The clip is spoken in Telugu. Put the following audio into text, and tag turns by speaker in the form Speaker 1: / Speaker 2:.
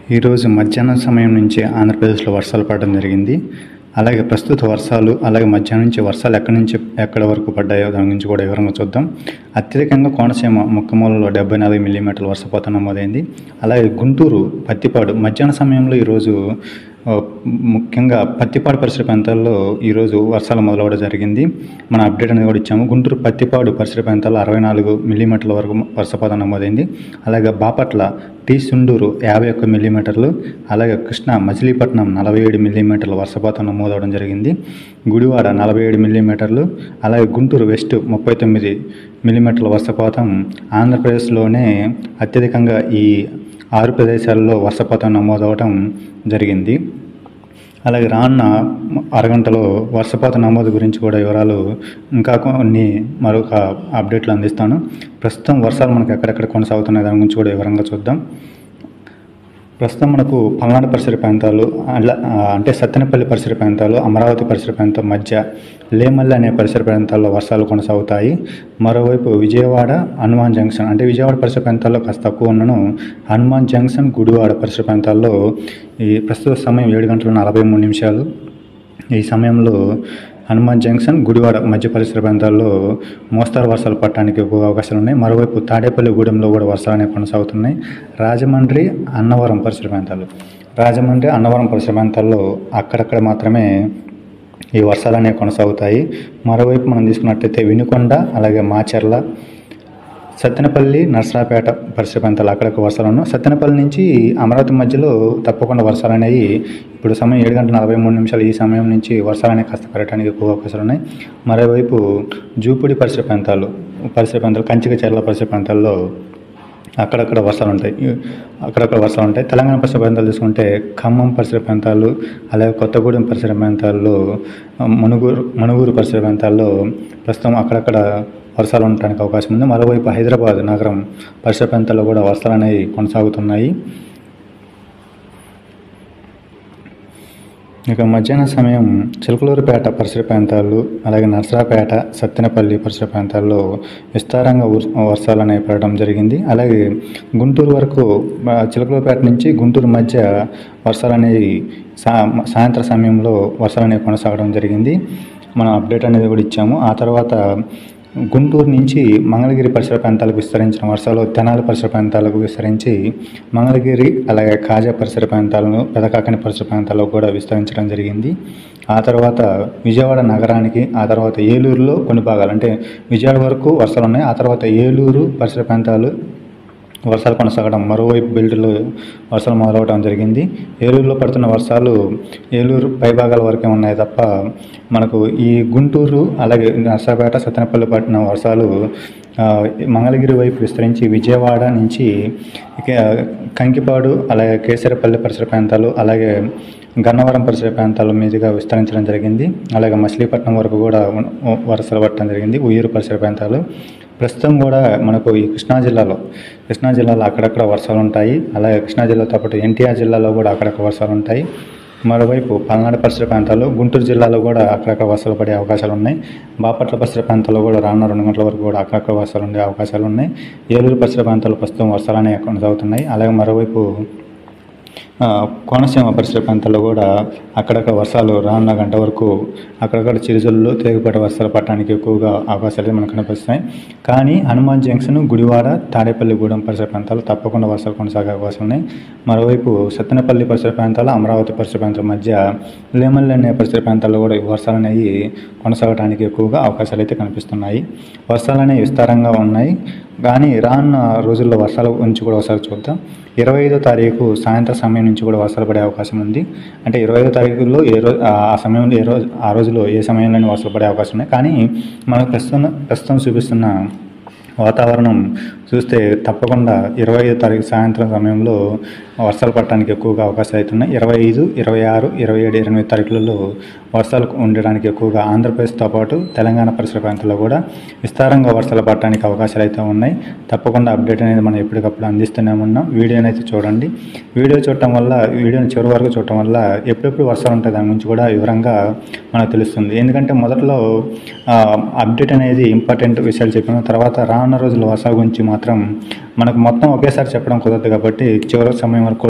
Speaker 1: ఈరోజు మధ్యాహ్నం సమయం నుంచి ఆంధ్రప్రదేశ్లో వర్షాలు పడడం జరిగింది అలాగే ప్రస్తుత వర్షాలు అలాగే మధ్యాహ్నం నుంచి వర్షాలు ఎక్కడి నుంచి ఎక్కడి వరకు పడ్డాయో దాని గురించి కూడా వివరంగా చూద్దాం అత్యధికంగా కోనసీమ ముక్కమూలలో డెబ్బై నాలుగు మిల్లీమీటర్ల వర్షపాతం నమోదైంది అలాగే గుంటూరు పత్తిపాడు మధ్యాహ్న సమయంలో ఈరోజు ఆ, ముఖ్యంగా పత్తిపాడు పరిసర ప్రాంతాల్లో ఈరోజు వర్షాలు మొదలవడం జరిగింది మన అప్డేట్ అనేది కూడా ఇచ్చాము గుంటూరు పత్తిపాడు పరిసర ప్రాంతాల్లో అరవై నాలుగు మిల్లీమీటర్ల వరకు వర్షపాతం నమోదైంది అలాగే బాపట్ల టీ సుండూరు యాభై ఒక్క మిల్లీమీటర్లు అలాగే కృష్ణా మచిలీపట్నం నలభై ఏడు మిల్లీమీటర్ల వర్షపాతం నమోదవడం జరిగింది గుడివాడ నలభై ఏడు మిల్లీమీటర్లు అలాగే గుంటూరు వెస్ట్ ముప్పై తొమ్మిది మిల్లీమీటర్ల వర్షపాతం ఆంధ్రప్రదేశ్లోనే అత్యధికంగా ఈ ఆరు ప్రదేశాల్లో వర్షపాతం నమోదవడం జరిగింది అలాగే రానున్న అరగంటలో వర్షపాత నమోదు గురించి కూడా వివరాలు ఇంకా కొన్ని మరొక అప్డేట్లు అందిస్తాను ప్రస్తుతం వర్షాలు మనకు ఎక్కడెక్కడ కొనసాగుతున్నాయి దాని గురించి కూడా వివరంగా చూద్దాం ప్రస్తుతం మనకు పల్నాడు పరిసర ప్రాంతాలు అలా ఆ, అంటే సత్తెనపల్లి పరిసర ప్రాంతాలు అమరావతి పరిసర ప్రాంతం మధ్య లేమల్లి అనే పరిసర ప్రాంతాల్లో వర్షాలు కొనసాగుతాయి మరోవైపు విజయవాడ హనుమాన్ జంక్షన్ అంటే విజయవాడ పరిసర ప్రాంతాల్లో కాస్త తక్కువ ఉన్నను హనుమాన్ జంక్షన్ గుడివాడ పరిసర ప్రాంతాల్లో ఈ ప్రస్తుత సమయం ఏడు గంటల నలభై మూడు నిమిషాలు ఈ సమయంలో హనుమాన్ జంక్షన్ గుడివాడ మధ్య పరిసర ప్రాంతాల్లో మోస్తారు వర్షాలు పడటానికి ఎక్కువ అవకాశాలు ఉన్నాయి మరోవైపు తాడేపల్లి గూడెంలో కూడా వర్షాలు అనేవి కొనసాగుతున్నాయి రాజమండ్రి అన్నవరం పరిసర ప్రాంతాలు రాజమండ్రి అన్నవరం పరిసర ప్రాంతాల్లో అక్కడక్కడ మాత్రమే ఈ వర్షాలు అనేవి కొనసాగుతాయి మరోవైపు మనం తీసుకున్నట్టయితే వినుకొండ అలాగే మాచర్ల సత్తెనపల్లి నర్సరాపేట పరిసర ప్రాంతాలు అక్కడక్కడ వర్షాలు ఉన్నాయి సత్తెనపల్లి నుంచి అమరావతి మధ్యలో తప్పకుండా వర్షాలు అనేవి ఇప్పుడు సమయం ఏడు గంటల నలభై మూడు నిమిషాలు ఈ సమయం నుంచి వర్షాలు అనేవి కాస్త పెరగడానికి ఎక్కువ అవకాశాలు ఉన్నాయి మరోవైపు జూపుడి పరిసర ప్రాంతాలు పరిసర ప్రాంతాలు కంచిక చెర్ల పరిసర ప్రాంతాల్లో అక్కడక్కడ వర్షాలు ఉంటాయి అక్కడక్కడ వర్షాలు ఉంటాయి తెలంగాణ పరిసర ప్రాంతాలు తీసుకుంటే ఖమ్మం పరిసర ప్రాంతాలు అలాగే కొత్తగూడెం పరిసర ప్రాంతాల్లో మణుగూరు మణుగూరు పరిసర ప్రాంతాల్లో ప్రస్తుతం అక్కడక్కడ వర్షాలు ఉండడానికి అవకాశం ఉంది మరోవైపు హైదరాబాద్ నగరం పరిసర ప్రాంతాల్లో కూడా వర్షాలు అనేవి కొనసాగుతున్నాయి ఇక మధ్యాహ్న సమయం చిలకలూరుపేట పరిసర ప్రాంతాలు అలాగే నర్సరాపేట సత్తెనపల్లి పరిసర ప్రాంతాల్లో విస్తారంగా ఉర్- వర్షాలు అనేవి పడడం జరిగింది అలాగే గుంటూరు వరకు ఆ, చిలకలూరుపేట నుంచి గుంటూరు మధ్య వర్షాలు అనేవి సా సాయంత్ర సమయంలో వర్షాలు అనేవి కొనసాగడం జరిగింది మనం అప్డేట్ అనేది కూడా ఇచ్చాము ఆ తర్వాత గుంటూరు నుంచి మంగళగిరి పరిసర ప్రాంతాలకు విస్తరించిన వర్షాలు తెనాలి పరిసర ప్రాంతాలకు విస్తరించి మంగళగిరి అలాగే కాజా పరిసర ప్రాంతాలను పెదకాకని పరిసర ప్రాంతాల్లో కూడా విస్తరించడం జరిగింది ఆ తర్వాత విజయవాడ నగరానికి ఆ తర్వాత ఏలూరులో కొన్ని భాగాలు అంటే విజయవాడ వరకు వర్షాలు ఉన్నాయి ఆ తర్వాత ఏలూరు పరిసర ప్రాంతాలు వర్షాలు కొనసాగడం మరోవైపు బెల్ట్లో వర్షాలు మొదలవడం జరిగింది ఏలూరులో పడుతున్న వర్షాలు ఏలూరు పైభాగాల వరకే ఉన్నాయి తప్ప మనకు ఈ గుంటూరు అలాగే నర్సాపేట సత్తెనపల్లి పట్టిన వర్షాలు ఆ, మంగళగిరి వైపు విస్తరించి విజయవాడ నుంచి ఇక కంకిపాడు అలాగే కేసరపల్లి పరిసర ప్రాంతాలు అలాగే గన్నవరం పరిసర ప్రాంతాల మీదుగా విస్తరించడం జరిగింది అలాగే మచిలీపట్నం వరకు కూడా ఉ- ఉ- వర్షాలు పడటం జరిగింది ఉయ్యూరు పరిసర ప్రాంతాలు ప్రస్తుతం కూడా మనకు ఈ కృష్ణా జిల్లాలో కృష్ణా జిల్లాలో అక్కడక్కడ వర్షాలు ఉంటాయి అలాగే కృష్ణా జిల్లాతో పాటు ఎన్టీఆర్ జిల్లాలో కూడా అక్కడక్కడ వర్షాలు ఉంటాయి మరోవైపు పల్నాడు పరిసర ప్రాంతాలు గుంటూరు జిల్లాలో కూడా అక్కడక్కడ వర్షాలు పడే అవకాశాలు ఉన్నాయి బాపట్ల పరిసర ప్రాంతాల్లో కూడా రానున్న రెండు గంటల వరకు కూడా అక్కడక్కడ వర్షాలు ఉండే అవకాశాలు ఉన్నాయి ఏలూరు పరిసర ప్రాంతాలు ప్రస్తుతం వర్షాలు అనేవి కొనసాగుతున్నాయి అలాగే మరోవైపు ఆ, కోనసీమ పరిసర ప్రాంతాల్లో కూడా అక్కడక్కడ వర్షాలు రానున్న గంట వరకు అక్కడక్కడ చిరుజల్లు తేలికపాటి వర్షాలు పడటానికి ఎక్కువగా అవకాశాలు మనకు కనిపిస్తున్నాయి కానీ హనుమాన్ జంక్షన్ గుడివాడ తాడేపల్లిగూడెం పరిసర ప్రాంతాలు తప్పకుండా వర్షాలు కొనసాగే అవకాశం ఉన్నాయి మరోవైపు సత్తెనపల్లి పరిసర ప్రాంతాలు అమరావతి పరిసర ప్రాంతాల మధ్య లేమల్లి అనే పరిసర ప్రాంతాల్లో కూడా ఈ వర్షాలు అనేవి కొనసాగడానికి ఎక్కువగా అవకాశాలు అయితే కనిపిస్తున్నాయి వర్షాలు అనేవి విస్తారంగా ఉన్నాయి కానీ రానున్న రోజుల్లో వర్షాల గురించి కూడా ఒకసారి చూద్దాం ఇరవై ఐదో తారీఖు సాయంత్రం సమయం నుంచి కూడా వర్షాలు పడే అవకాశం ఉంది అంటే ఇరవై ఐదో తారీఖులో ఏ రోజు ఆ సమయంలో ఏ రోజు ఆ రోజులో ఏ సమయంలోనే వర్షాలు పడే అవకాశం ఉన్నాయి కానీ మనకు ప్రస్తుతం ప్రస్తుతం చూపిస్తున్న వాతావరణం చూస్తే తప్పకుండా ఇరవై ఐదు తారీఖు సాయంత్రం సమయంలో వర్షాలు పడటానికి ఎక్కువగా అవకాశాలు అవుతున్నాయి ఇరవై ఐదు ఇరవై ఆరు ఇరవై ఏడు ఇరవై ఎనిమిది తారీఖులలో వర్షాలు ఉండడానికి ఎక్కువగా ఆంధ్రప్రదేశ్తో పాటు తెలంగాణ పరిసర ప్రాంతాల్లో కూడా విస్తారంగా వర్షాలు పడటానికి అవకాశాలు అయితే ఉన్నాయి తప్పకుండా అప్డేట్ అనేది మనం ఎప్పటికప్పుడు అందిస్తూనే ఉన్నాం వీడియోని అయితే చూడండి వీడియో చూడటం వల్ల వీడియోని చివరి వరకు చూడటం వల్ల ఎప్పుడెప్పుడు వర్షాలు ఉంటాయి దాని గురించి కూడా వివరంగా మనకు తెలుస్తుంది ఎందుకంటే మొదట్లో ఆ, అప్డేట్ అనేది ఇంపార్టెంట్ విషయాలు చెప్పిన తర్వాత రానున్న రోజుల వర్షాల గురించి మాత్రం మనకు మొత్తం ఒకేసారి చెప్పడం కుదరదు కాబట్టి చివరి సమయం వరకు